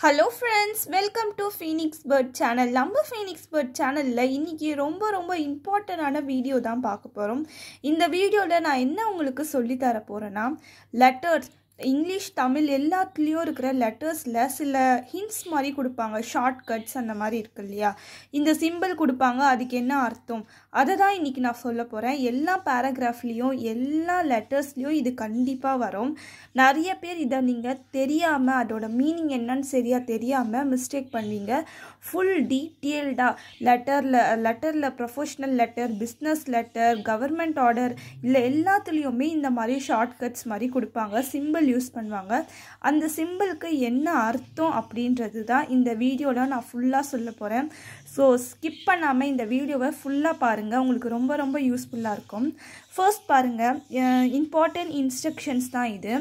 hello friends welcome to Phoenix Bird channel நம்ம Phoenix Bird சேனலில் இன்றைக்கி ரொம்ப ரொம்ப இம்பார்ட்டண்டான வீடியோ தான் பார்க்க போகிறோம் இந்த வீடியோவில் நான் என்ன உங்களுக்கு சொல்லித்தர போகிறேன்னா லெட்டர்ஸ் இங்கிலீஷ் தமிழ் எல்லாத்துலேயும் இருக்கிற லெட்டர்ஸில் சில ஹிண்ட்ஸ் மாதிரி கொடுப்பாங்க ஷார்ட் கட்ஸ் அந்த மாதிரி இருக்கு இல்லையா இந்த சிம்பிள் கொடுப்பாங்க அதுக்கு என்ன அர்த்தம் அதை தான் இன்றைக்கி நான் சொல்ல போகிறேன் எல்லா பேராகிராஃப்லேயும் எல்லா லெட்டர்ஸ்லேயும் இது கண்டிப்பாக வரும் நிறைய பேர் இதை நீங்கள் தெரியாமல் அதோட மீனிங் என்னன்னு சரியாக தெரியாமல் மிஸ்டேக் பண்ணுவீங்க ஃபுல் டீட்டெயில்டாக லெட்டரில் லெட்டரில் professional letter business letter government order இல்லை எல்லாத்துலேயுமே இந்த மாதிரி ஷார்ட் கட்ஸ் மாதிரி கொடுப்பாங்க சிம்பிள் யூஸ் பண்ணுவாங்க அந்த சிம்பிளுக்கு என்ன அர்த்தம் அப்படின்றது தான் இந்த வீடியோவில் நான் ஃபுல்லாக சொல்ல போகிறேன் ஸோ ஸ்கிப் பண்ணாமல் இந்த வீடியோவை ஃபுல்லாக பாருங்கள் உங்களுக்கு ரொம்ப ரொம்ப யூஸ்ஃபுல்லாக இருக்கும் ஃபர்ஸ்ட் பாருங்கள் இம்பார்ட்டன்ட் இன்ஸ்ட்ரக்ஷன்ஸ் தான் இது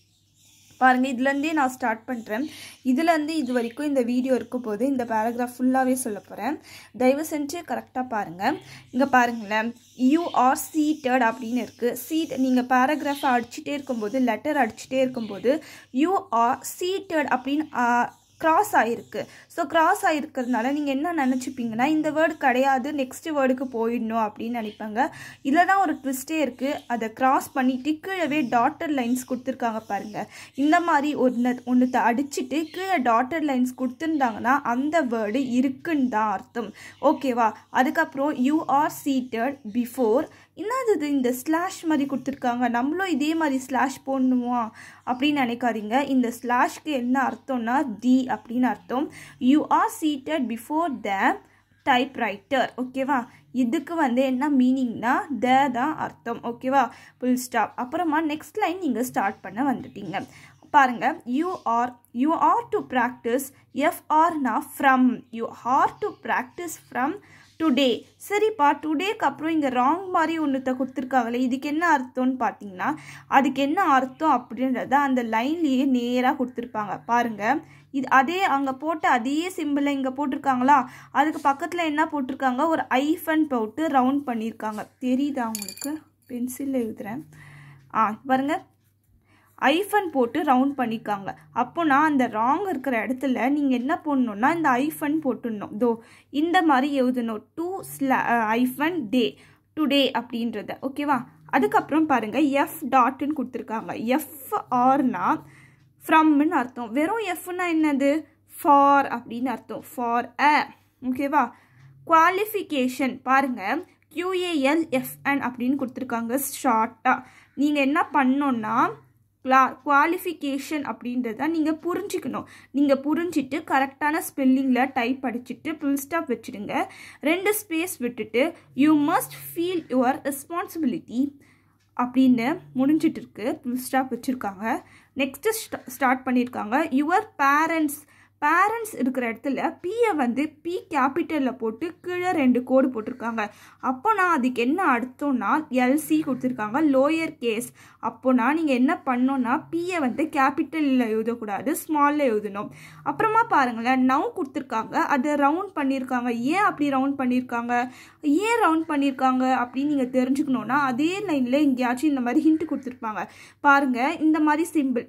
பாருங்கள் இதுலேருந்தே நான் ஸ்டார்ட் பண்ணுறேன் இதுலேருந்து இது வரைக்கும் இந்த வீடியோ இருக்கும் போது இந்த பேராகிராஃப் ஃபுல்லாகவே சொல்ல போகிறேன் தயவு செஞ்சு கரெக்டாக பாருங்கள் இங்கே பாருங்களேன் யூ ஆர் சீட்டட் அப்படின்னு இருக்குது சீட் நீங்கள் பேராகிராஃபை அடிச்சுட்டே இருக்கும்போது லெட்டர் அடிச்சுட்டே இருக்கும்போது யூ ஆர் சீட்டட் அப்படின்னு கிராஸ் ஆகிருக்கு ஸோ கிராஸ் ஆகிருக்கிறதுனால நீங்கள் என்ன நினச்சிப்பீங்கன்னா இந்த வேர்டு கிடையாது நெக்ஸ்ட் வேர்டுக்கு போயிடணும் அப்படின்னு நினைப்பாங்க இதில் தான் ஒரு ட்விஸ்டே இருக்குது அதை கிராஸ் பண்ணிட்டு கீழவே டாட்டர் லைன்ஸ் கொடுத்துருக்காங்க பாருங்கள் இந்த மாதிரி ஒன்று ஒன்றுத்தை அடிச்சுட்டு கீழே டாட்டர் லைன்ஸ் கொடுத்துருந்தாங்கன்னா அந்த வேர்டு இருக்குன்னு தான் அர்த்தம் ஓகேவா அதுக்கப்புறம் யூ ஆர் சீட்டட் பிஃபோர் என்னது இது இந்த ஸ்லாஷ் மாதிரி கொடுத்துருக்காங்க நம்மளும் இதே மாதிரி ஸ்லாஷ் போடணுமா அப்படின்னு நினைக்காதீங்க இந்த ஸ்லாஷ்க்கு என்ன அர்த்தம்னா டி அப்படின்னு அர்த்தம் you are seated before the typewriter ஓகேவா இதுக்கு வந்து என்ன மீனிங்னா த தான் அர்த்தம் ஓகேவா ஃபுல் ஸ்டாப் அப்புறமா நெக்ஸ்ட் லைன் நீங்கள் ஸ்டார்ட் பண்ண வந்துட்டீங்க பாருங்க you are you are to practise எஃப்ஆர்னா from you are to practise from today சரிப்பா டுடேக்கு அப்புறம் இங்கே ராங் மாதிரி ஒன்றுத்த கொடுத்துருக்காங்களே இதுக்கு என்ன அர்த்தம்னு பார்த்தீங்கன்னா அதுக்கு என்ன அர்த்தம் அப்படின்றத அந்த லைன்லேயே நேராக கொடுத்துருப்பாங்க பாருங்கள் இது அதே அங்கே போட்ட அதே சிம்பிளை இங்கே போட்டிருக்காங்களா அதுக்கு பக்கத்தில் என்ன போட்டிருக்காங்க ஒரு ஐஃபன் போட்டு ரவுண்ட் பண்ணியிருக்காங்க தெரியுதா உங்களுக்கு பென்சிலில் எழுதுகிறேன் ஆ பாருங்க ஐஃபன் போட்டு ரவுண்ட் பண்ணிக்காங்க அப்போ நான் அந்த ராங் இருக்கிற இடத்துல நீங்கள் என்ன போடணுன்னா இந்த ஐஃபன் போட்டுடணும் தோ இந்த மாதிரி எழுதணும் டூ ஸ்லா ஐஃபன் டே டுடே அப்படின்றத ஓகேவா அதுக்கப்புறம் பாருங்கள் எஃப் டாட்டுன்னு கொடுத்துருக்காங்க எஃப் ஆர்னா ஃப்ரம்னு அர்த்தம் வெறும் எஃப்னா என்னது ஃபார் அப்படின்னு அர்த்தம் ஃபார் அ ஓகேவா குவாலிஃபிகேஷன் பாருங்கள் கியூஏஎல்எஃப்என் அப்படின்னு கொடுத்துருக்காங்க ஷார்ட்டாக நீங்கள் என்ன பண்ணோன்னா குவா குவாலிஃபிகேஷன் அப்படின்றத நீங்கள் புரிஞ்சிக்கணும் நீங்கள் புரிஞ்சிட்டு கரெக்டான ஸ்பெல்லிங்கில் டைப் அடிச்சுட்டு ஃபுல் ஸ்டாப் வச்சுடுங்க ரெண்டு ஸ்பேஸ் விட்டுட்டு you must feel your responsibility அப்படின்னு முடிஞ்சிட்டு இருக்கு ஃபுல் ஸ்டாப் வச்சுருக்காங்க நெக்ஸ்ட்டு ஸ்டார்ட் பண்ணியிருக்காங்க யுவர் பேரண்ட்ஸ் பேரண்ட்ஸ் இருக்கிற இடத்துல பியை வந்து பி கேபிட்டலில் போட்டு கீழே ரெண்டு கோடு போட்டிருக்காங்க அப்போனா அதுக்கு என்ன அர்த்தம்னா எல்சி கொடுத்துருக்காங்க லோயர் கேஸ் அப்போனா நீங்கள் என்ன பண்ணோன்னா பியை வந்து கேபிட்டலில் எழுதக்கூடாது ஸ்மாலில் எழுதணும் அப்புறமா பாருங்களேன் நவ் கொடுத்துருக்காங்க அதை ரவுண்ட் பண்ணியிருக்காங்க ஏன் அப்படி ரவுண்ட் பண்ணியிருக்காங்க ஏன் ரவுண்ட் பண்ணியிருக்காங்க அப்படின்னு நீங்கள் தெரிஞ்சுக்கணுன்னா அதே லைனில் எங்கேயாச்சும் இந்த மாதிரி ஹிண்ட் கொடுத்துருப்பாங்க பாருங்கள் இந்த மாதிரி சிம்பிள்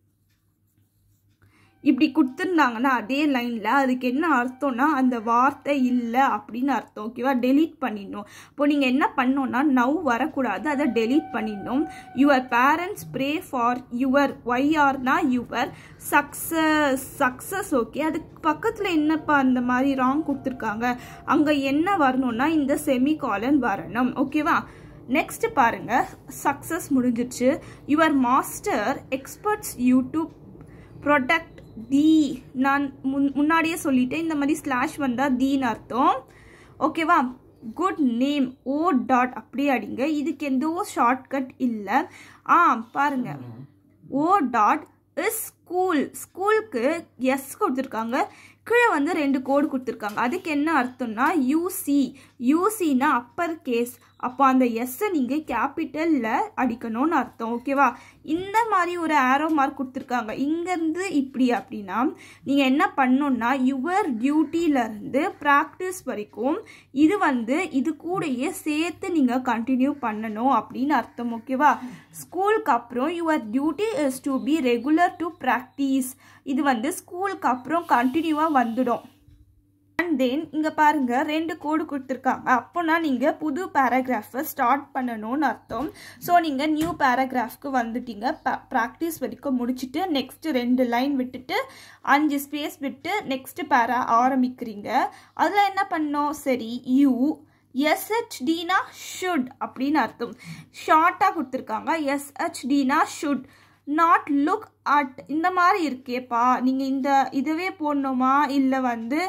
இப்படி கொடுத்துருந்தாங்கன்னா அதே லைனில் அதுக்கு என்ன அர்த்தம்னா அந்த வார்த்தை இல்லை அப்படின்னு அர்த்தம் ஓகேவா டெலீட் பண்ணிடணும் இப்போ நீங்கள் என்ன பண்ணோன்னா நவ் வரக்கூடாது அதை டெலீட் பண்ணிடணும் your parents pray for your ஒய்ஆர்னா யுவர் சக்ஸஸ் சக்ஸஸ் ஓகே அதுக்கு பக்கத்தில் என்னப்பா அந்த மாதிரி ராங் கொடுத்துருக்காங்க அங்கே என்ன வரணும்னா இந்த செமி காலன் வரணும் ஓகேவா நெக்ஸ்ட் பாருங்க சக்ஸஸ் முடிஞ்சிச்சு your master experts YouTube product the நான் முன் முன்னாடியே சொல்லிட்டேன் இந்த மாதிரி ஸ்லாஷ் வந்தால் தீன்னு அர்த்தம் ஓகேவா குட் நேம் ஓ டாட் அப்படியே அடிங்க இதுக்கு எந்த ஷார்ட்கட் இல்லை ஆ பாருங்க ஓ டாட் இஸ் ஸ்கூல் ஸ்கூலுக்கு எஸ் கொடுத்துருக்காங்க கீழே வந்து ரெண்டு கோடு கொடுத்துருக்காங்க அதுக்கு என்ன அர்த்தம்னா யூசி யூசினா அப்பர் கேஸ் அப்போ அந்த எஸ்ஸை நீங்கள் கேபிட்டலில் அடிக்கணும்னு அர்த்தம் ஓகேவா இந்த மாதிரி ஒரு ஆரோ மார்க் கொடுத்துருக்காங்க இங்கேருந்து இப்படி அப்படின்னா நீங்கள் என்ன பண்ணணும்னா யுவர் டியூட்டியிலேருந்து ப்ராக்டிஸ் வரைக்கும் இது வந்து இது கூடயே சேர்த்து நீங்கள் கண்டினியூ பண்ணணும் அப்படின்னு அர்த்தம் ஓகேவா ஸ்கூலுக்கு அப்புறம் your duty is to be regular to practise இது வந்து ஸ்கூலுக்கு அப்புறம் கண்டினியூவாக வந்துடும் அண்ட் தென் இங்கே பாருங்க ரெண்டு கோடு கொடுத்துருக்காங்க அப்போனா நீங்கள் புது பேராகிராஃபை ஸ்டார்ட் பண்ணணும்னு அர்த்தம் ஸோ நீங்கள் நியூ பேராகிராஃப்க்கு வந்துட்டீங்க ப்ராக்டிஸ் வரைக்கும் முடிச்சுட்டு நெக்ஸ்ட்டு ரெண்டு லைன் விட்டுட்டு அஞ்சு ஸ்பேஸ் விட்டு நெக்ஸ்ட்டு பேரா ஆரம்பிக்கிறீங்க அதில் என்ன பண்ணோம் சரி யூ எஸ்ஹெச்டினா ஷுட் அப்படின்னு அர்த்தம் ஷார்ட்டாக கொடுத்துருக்காங்க எஸ்ஹெச்டினா ஷுட் நாட் லுக் அட் இந்த மாதிரி இருக்கேப்பா நீங்கள் இந்த இதுவே போடணுமா இல்லை வந்து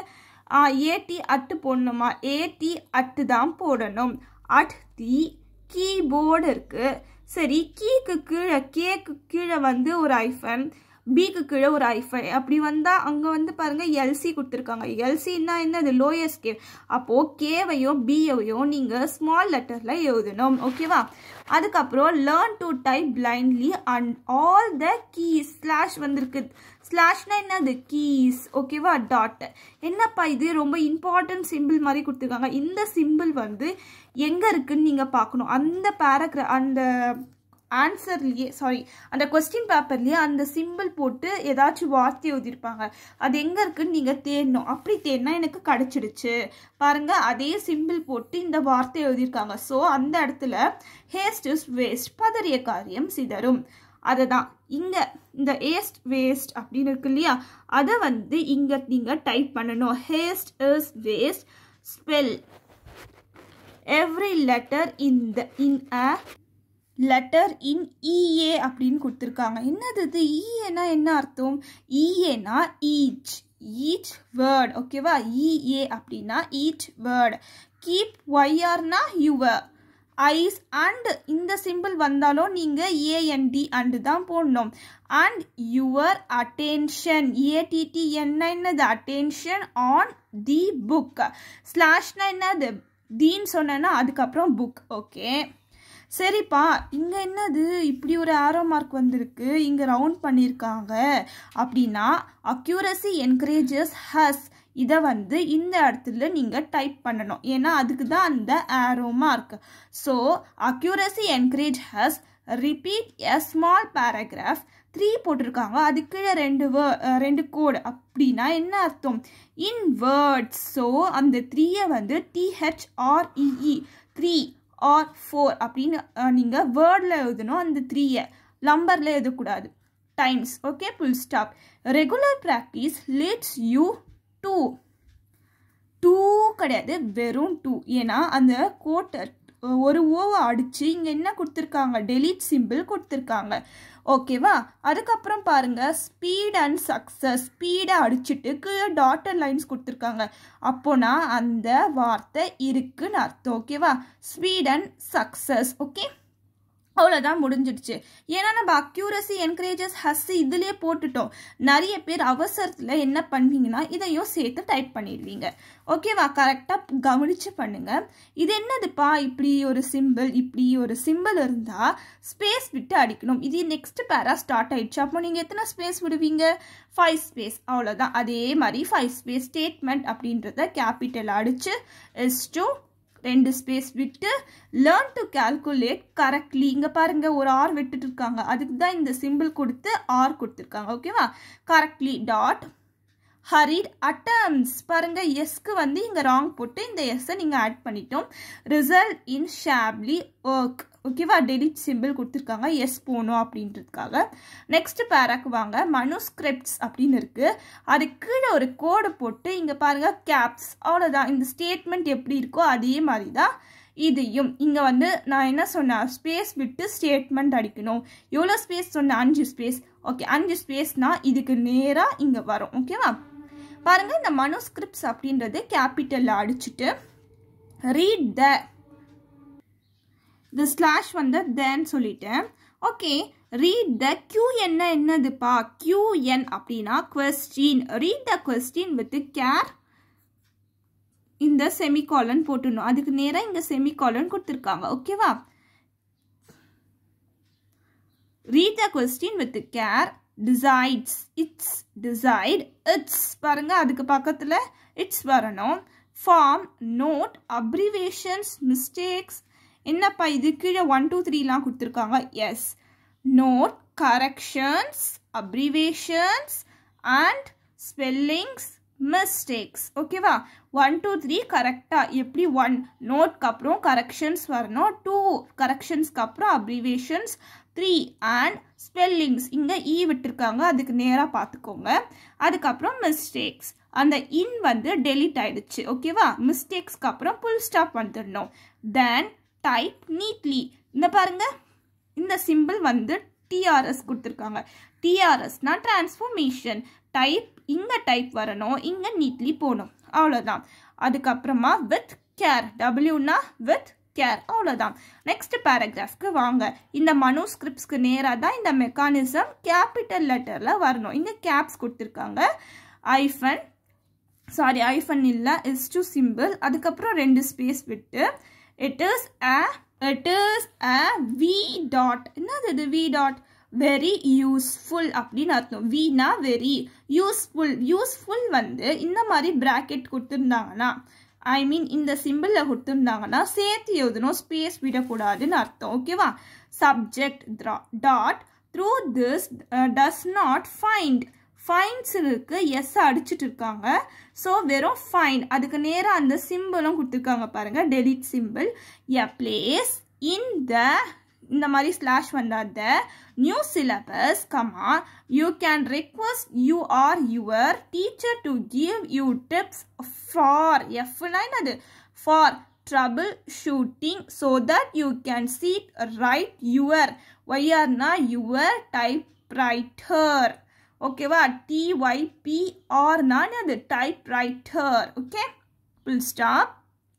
ஏடி அட்டு போடணுமா ஏடி அட்டு தான் போடணும் அட் தி கீபோர்டு இருக்குது சரி கீக்கு கீழே கேக்கு கீழே வந்து ஒரு ஐஃபன் பிக்கு கீழே ஒரு ஐஃபை அப்படி வந்தால் அங்கே வந்து பாருங்கள் எல்சி கொடுத்துருக்காங்க எல்சின்னா என்ன அது லோயஸ்ட் கே அப்போது கேவையும் பியையும் நீங்கள் ஸ்மால் லெட்டரில் எழுதணும் ஓகேவா அதுக்கப்புறம் learn to type blindly and all the keys slash வந்திருக்கு ஸ்லாஷ்னா என்னது கீஸ் ஓகேவா டாட் என்னப்பா இது ரொம்ப இம்பார்ட்டன்ட் சிம்பிள் மாதிரி கொடுத்துருக்காங்க இந்த சிம்பிள் வந்து எங்கே இருக்குன்னு நீங்கள் பார்க்கணும் அந்த பேராகிரா அந்த ஆன்சர்லேயே சாரி அந்த கொஸ்டின் பேப்பர்லேயே அந்த சிம்பிள் போட்டு ஏதாச்சும் வார்த்தை எழுதியிருப்பாங்க அது எங்கே இருக்குன்னு நீங்கள் தேடணும் அப்படி தேடினா எனக்கு கிடச்சிடுச்சு பாருங்கள் அதே சிம்பிள் போட்டு இந்த வார்த்தை எழுதியிருக்காங்க ஸோ அந்த இடத்துல ஹேஸ்ட் இஸ் வேஸ்ட் பதறிய காரியம் சிதறும் அதை தான் இங்கே இந்த ஏஸ்ட் வேஸ்ட் அப்படின்னு இருக்கு இல்லையா அதை வந்து இங்கே நீங்கள் டைப் பண்ணணும் haste is waste spell every letter in the in a letter in E A அப்படின்னு கொடுத்துருக்காங்க என்னது இது இஏனா என்ன அர்த்தம் இஏனா ஈச் ஈச் வேர்ட் ஓகேவா இஏ அப்படின்னா ஈச் வேர்ட் கீப் ஒய்ஆர்னா யுவர் ஐஸ் அண்ட் இந்த சிம்பிள் வந்தாலும் நீங்கள் ஏஎன்டி அண்டு தான் போடணும் அண்ட் யுவர் அட்டென்ஷன் ஏடிடி என்ன என்னது அட்டென்ஷன் ஆன் தி புக் ஸ்லாஷ்னா என்னது தீன்னு சொன்னேன்னா அதுக்கப்புறம் புக் ஓகே சரிப்பா இங்கே என்னது இப்படி ஒரு ஆரோ மார்க் வந்திருக்கு இங்கே ரவுண்ட் பண்ணியிருக்காங்க அப்படின்னா அக்யூரசி என்கரேஜஸ் ஹஸ் இதை வந்து இந்த இடத்துல நீங்கள் டைப் பண்ணணும் ஏன்னா அதுக்கு தான் அந்த arrow mark so accuracy encourage has repeat a small paragraph three போட்டிருக்காங்க அது கீழே ரெண்டு வே ரெண்டு கோடு அப்படின்னா என்ன அர்த்தம் இன் வேர்ட்ஸ் ஸோ அந்த த்ரீயை வந்து டிஹெச்ஆர்இஇ த்ரீ ஆர் ஃபோர் அப்படின்னு நீங்கள் வேர்டில் எழுதணும் அந்த த்ரீயை நம்பரில் எழுதக்கூடாது times okay full stop regular practise leads you to too கிடையாது வெறும் டூ ஏன்னா அந்த கோட்டை ஒரு ஓவை அடித்து இங்கே என்ன கொடுத்துருக்காங்க டெலிட் சிம்பிள் கொடுத்துருக்காங்க ஓகேவா அதுக்கப்புறம் பாருங்கள் ஸ்பீட் அண்ட் சக்ஸஸ் ஸ்பீடை அடிச்சுட்டு கீழே டாட்டர் லைன்ஸ் கொடுத்துருக்காங்க அப்போனா அந்த வார்த்தை இருக்குன்னு அர்த்தம் ஓகேவா ஸ்பீட் அண்ட் சக்ஸஸ் ஓகே அவ்வளோதான் முடிஞ்சிடுச்சு ஏன்னா நம்ம அக்யூரசி என்கரேஜஸ் ஹஸ் இதுலேயே போட்டுட்டோம் நிறைய பேர் அவசரத்தில் என்ன பண்ணுவீங்கன்னா இதையும் சேர்த்து டைப் பண்ணிடுவீங்க ஓகேவா கரெக்டாக கவனித்து பண்ணுங்கள் இது என்னதுப்பா இப்படி ஒரு சிம்பிள் இப்படி ஒரு சிம்பிள் இருந்தால் ஸ்பேஸ் விட்டு அடிக்கணும் இது நெக்ஸ்ட் பேரா ஸ்டார்ட் ஆயிடுச்சு அப்போ நீங்கள் எத்தனை ஸ்பேஸ் விடுவீங்க ஃபைவ் ஸ்பேஸ் அவ்வளோதான் அதே மாதிரி ஃபைவ் ஸ்பேஸ் ஸ்டேட்மெண்ட் அப்படின்றத கேபிட்டல் அடித்து எஸ் டூ ரெண்டு ஸ்பேஸ் விட்டு லேர்ன் டு கேல்குலேட் கரெக்ட்லி இங்கே பாருங்க ஒரு ஆர் விட்டுட்டு இருக்காங்க அதுக்கு தான் இந்த சிம்பிள் கொடுத்து ஆர் கொடுத்துருக்காங்க ஓகேவா கரெக்ட்லி டாட் ஹரிட் அட்டம்ஸ் பாருங்க எஸ்க்கு வந்து இங்கே ராங் போட்டு இந்த எஸ்ஸை நீங்கள் ஆட் பண்ணிட்டோம் ரிசல்ட் இன் ஷாப்லி ஒர்க் ஓகேவா டெலிட் சிம்பிள் கொடுத்துருக்காங்க எஸ் போகணும் அப்படின்றதுக்காக நெக்ஸ்ட் பேராக்கு வாங்க மனுஸ்கிரிப்ட்ஸ் அப்படின்னு இருக்கு அது கீழே ஒரு கோடு போட்டு இங்கே பாருங்க கேப்ஸ் அவ்வளோதான் இந்த ஸ்டேட்மெண்ட் எப்படி இருக்கோ அதே மாதிரி தான் இதையும் இங்கே வந்து நான் என்ன சொன்னேன் ஸ்பேஸ் விட்டு ஸ்டேட்மெண்ட் அடிக்கணும் எவ்வளோ ஸ்பேஸ் சொன்னேன் அஞ்சு ஸ்பேஸ் ஓகே அஞ்சு ஸ்பேஸ்னால் இதுக்கு நேராக இங்கே வரும் ஓகேவா பாருங்கள் இந்த மனுஸ்கிரிப்ட்ஸ் அப்படின்றது கேபிட்டலில் அடிச்சுட்டு ரீட் த இந்த ஸ்லாஷ் வந்து தேன்னு சொல்லிட்டேன் ஓகே ரீட் த கியூ என்ன என்னதுப்பா கியூஎன் அப்படின்னா question read the question with care இந்த செமிகாலன் போட்டுடணும் அதுக்கு நேராக இங்கே செமிகாலன் கொடுத்துருக்காங்க ஓகேவா read the question with care decides its decide its பாருங்க அதுக்கு பக்கத்தில் இட்ஸ் வரணும் ஃபார்ம் நோட் அப்ரிவேஷன்ஸ் மிஸ்டேக்ஸ் என்னப்பா இது கீழே ஒன் டூ த்ரீலாம் கொடுத்துருக்காங்க S note corrections abbreviations and spellings mistakes ஓகேவா ஒன் டூ த்ரீ கரெக்டாக எப்படி ஒன் நோட்க்கு அப்புறம் கரெக்ஷன்ஸ் வரணும் டூ கரெக்ஷன்ஸ்க்கு அப்புறம் அப்ரிவேஷன்ஸ் த்ரீ அண்ட் ஸ்பெல்லிங்ஸ் இங்கே இ விட்டுருக்காங்க அதுக்கு நேராக பார்த்துக்கோங்க அதுக்கப்புறம் மிஸ்டேக்ஸ் அந்த இன் வந்து டெலிட் ஆயிடுச்சு ஓகேவா மிஸ்டேக்ஸ்க்கு அப்புறம் புல் ஸ்டாப் வந்துடணும் தென் டைப் நீட்லி இந்த பாருங்க இந்த சிம்பிள் வந்து டிஆர்எஸ் கொடுத்துருக்காங்க டிஆர்எஸ்னா டிரான்ஸ்ஃபர்மேஷன் டைப் இங்கே டைப் வரணும் இங்கே நீட்லி போகணும் அவ்வளோதான் அதுக்கப்புறமா வித் கேர் டபிள்யூனா வித் கேர் அவ்வளோதான் நெக்ஸ்ட் பேராகிராஃப்க்கு வாங்க இந்த மனு ஸ்கிரிப்ட்ஸ்க்கு நேராக தான் இந்த மெக்கானிசம் கேபிட்டல் லெட்டரில் வரணும் இங்கே கேப்ஸ் கொடுத்துருக்காங்க ஐஃபன் சாரி ஐஃபன் இல்லை இஸ் டு சிம்பிள் அதுக்கப்புறம் ரெண்டு ஸ்பேஸ் விட்டு it is a it is a V dot என்னது இது வி டாட் வெரி யூஸ்ஃபுல் அப்படின்னு அர்த்தம் வீனா வெரி யூஸ்ஃபுல் யூஸ்ஃபுல் வந்து இந்த மாதிரி ப்ராக்கெட் கொடுத்துருந்தாங்கன்னா ஐ மீன் இந்த சிம்பிளில் கொடுத்துருந்தாங்கன்னா சேர்த்து எழுதணும் ஸ்பேஸ் விடக்கூடாதுன்னு அர்த்தம் ஓகேவா subject dot through this does not find fines இருக்கு எஸ் அடிச்சுட்டு இருக்காங்க ஸோ வெறும் ஃபைன் அதுக்கு நேராக அந்த சிம்பிளும் கொடுத்துருக்காங்க பாருங்க delete simple a place in the இந்த மாதிரி ஸ்லாஷ் வந்தாத new syllabus comma you can request you are your teacher to give you tips for எஃப்னா என்னது for trouble shooting so that you can seat right your ஒய்ஆர்னா your type writer ஓகேவா டிஒய்பிஆர்னா அது type writer okay full stop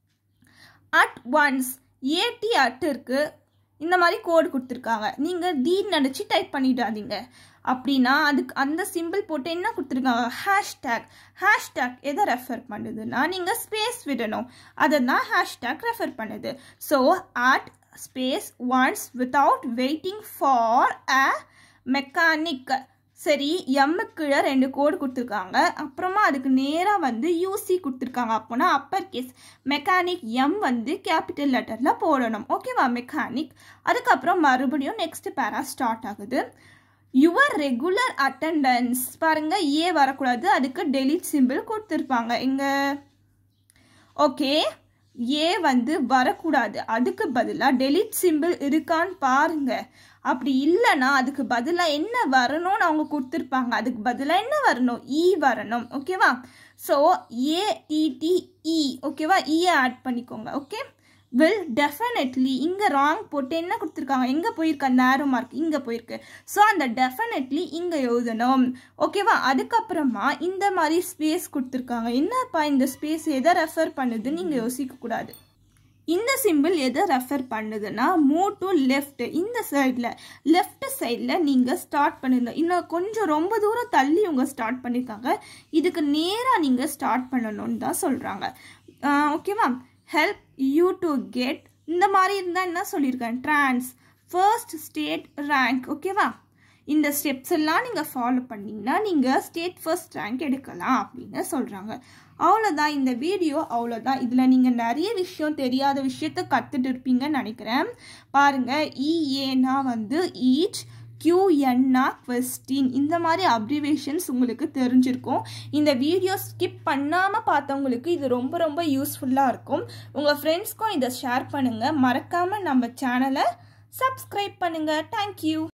at once A T at இருக்கு இந்த மாதிரி கோடு கொடுத்துருக்காங்க நீங்கள் தீன்னு நினச்சி டைப் பண்ணிடாதீங்க அப்படின்னா அதுக்கு அந்த சிம்பிள் போட்டு என்ன கொடுத்துருக்காங்க ஹேஷ்டேக் ஹேஷ்டேக் எதை ரெஃபர் பண்ணுதுன்னா நீங்கள் ஸ்பேஸ் விடணும் அதை தான் ஹேஷ்டேக் ரெஃபர் பண்ணுது so at space once without waiting for a mechanic சரி எம்முக்கு ரெண்டு கோடு கொடுத்துருக்காங்க அப்புறமா அதுக்கு நேராக வந்து யூசி கொடுத்துருக்காங்க அப்போனா அப்பர் கேஸ் மெக்கானிக் எம் வந்து கேபிட்டல் லெட்டரில் போடணும் ஓகேவா மெக்கானிக் அதுக்கப்புறம் மறுபடியும் நெக்ஸ்ட் பேரா ஸ்டார்ட் ஆகுது யுவர் ரெகுலர் அட்டண்டன்ஸ் பாருங்க ஏ வரக்கூடாது அதுக்கு டெலிட் சிம்பிள் கொடுத்துருப்பாங்க எங்க ஓகே ஏ வந்து வரக்கூடாது அதுக்கு பதிலாக டெலிட் சிம்பிள் இருக்கான்னு பாருங்க அப்படி இல்லைன்னா அதுக்கு பதிலாக என்ன வரணும்னு அவங்க கொடுத்துருப்பாங்க அதுக்கு பதிலாக என்ன வரணும் இ வரணும் ஓகேவா ஸோ ஏஇடிஇ ஓகேவா இயை ஆட் பண்ணிக்கோங்க ஓகே வில் டெஃபினெட்லி இங்கே ராங் போட்டு என்ன கொடுத்துருக்காங்க எங்கே போயிருக்கு அந்த ஆரோ மார்க் இங்கே போயிருக்கு ஸோ அந்த டெஃபினெட்லி இங்கே எழுதணும் ஓகேவா அதுக்கப்புறமா இந்த மாதிரி ஸ்பேஸ் கொடுத்துருக்காங்க என்னப்பா இந்த ஸ்பேஸ் எதை ரெஃபர் பண்ணுதுன்னு நீங்கள் யோசிக்கக்கூடாது இந்த சிம்பிள் எதை ரெஃபர் பண்ணுதுன்னா மூவ் டு லெஃப்ட் இந்த சைடில் லெஃப்ட் சைடில் நீங்கள் ஸ்டார்ட் பண்ணுங்க இன்னும் கொஞ்சம் ரொம்ப தூரம் தள்ளி இவங்க ஸ்டார்ட் பண்ணியிருக்காங்க இதுக்கு நேராக நீங்கள் ஸ்டார்ட் பண்ணணும்னு தான் சொல்கிறாங்க ஓகேவா ஹெல்ப் யூ டு கெட் இந்த மாதிரி இருந்தால் என்ன சொல்லியிருக்கேன் ட்ரான்ஸ் ஃபர்ஸ்ட் ஸ்டேட் ரேங்க் ஓகேவா இந்த ஸ்டெப்ஸ் எல்லாம் நீங்கள் ஃபாலோ பண்ணிங்கன்னா நீங்கள் ஸ்டேட் ஃபர்ஸ்ட் ரேங்க் எடுக்கலாம் அப்படின்னு சொல்கிறாங்க அவ்வளோதான் இந்த வீடியோ அவ்வளோதான் இதில் நீங்கள் நிறைய விஷயம் தெரியாத விஷயத்த கற்றுட்டு இருப்பீங்கன்னு நினைக்கிறேன் பாருங்கள் இஏனா வந்து ஈச் கியூஎன்னா கொஸ்டின் இந்த மாதிரி அப்ரிவேஷன்ஸ் உங்களுக்கு தெரிஞ்சிருக்கும் இந்த வீடியோ ஸ்கிப் பண்ணாமல் பார்த்தவங்களுக்கு இது ரொம்ப ரொம்ப யூஸ்ஃபுல்லாக இருக்கும் உங்கள் ஃப்ரெண்ட்ஸ்க்கும் இதை ஷேர் பண்ணுங்கள் மறக்காமல் நம்ம சேனலை சப்ஸ்கிரைப் பண்ணுங்கள் தேங்க்யூ